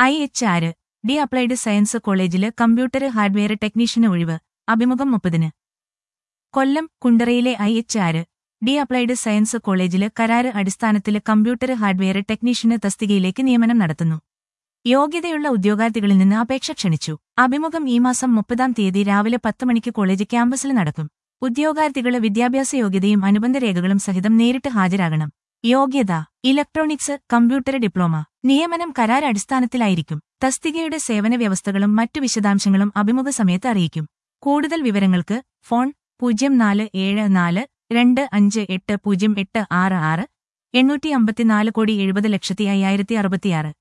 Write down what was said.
I H R D applied science കോളേജില് computer hardware technician ഒഴിവ് അഭിമുഖം മുപ്പതിന് കൊല്ലം കുണ്ടറയിലെ I H R D applied science കോളേജില് കരാറ് അടിസ്ഥാനത്തില് കമ്പ്യൂട്ടർ ഹാർഡ്വെയർ ടെക്നീഷ്യന് തസ്തികയിലേക്ക് നിയമനം നടത്തുന്നു യോഗ്യതയുള്ള ഉദ്യോഗാർത്ഥികളിൽ നിന്ന് അപേക്ഷ ക്ഷണിച്ചു അഭിമുഖം ഈ മാസം മുപ്പതാം തീയതി രാവിലെ പത്ത് മണിക്ക് കോളേജ് ക്യാമ്പസിൽ നടക്കും ഉദ്യോഗാർത്ഥികള് വിദ്യാഭ്യാസ യോഗ്യതയും അനുബന്ധ രേഖകളും സഹിതം നേരിട്ട് ഹാജരാകണം യോഗ്യത ഇലക്ട്രോണിക്സ് കമ്പ്യൂട്ടർ ഡിപ്ലോമ നിയമനം കരാർ അടിസ്ഥാനത്തിലായിരിക്കും തസ്തികയുടെ സേവന വ്യവസ്ഥകളും മറ്റു വിശദാംശങ്ങളും അഭിമുഖ സമയത്ത് അറിയിക്കും കൂടുതൽ വിവരങ്ങൾക്ക് ഫോൺ പൂജ്യം നാല് ഏഴ് നാല് രണ്ട് അഞ്ച് എട്ട് പൂജ്യം എട്ട് ആറ് ആറ് എണ്ണൂറ്റി അമ്പത്തിനാല് കോടി എഴുപത് ലക്ഷത്തി അയ്യായിരത്തി അറുപത്തിയാറ്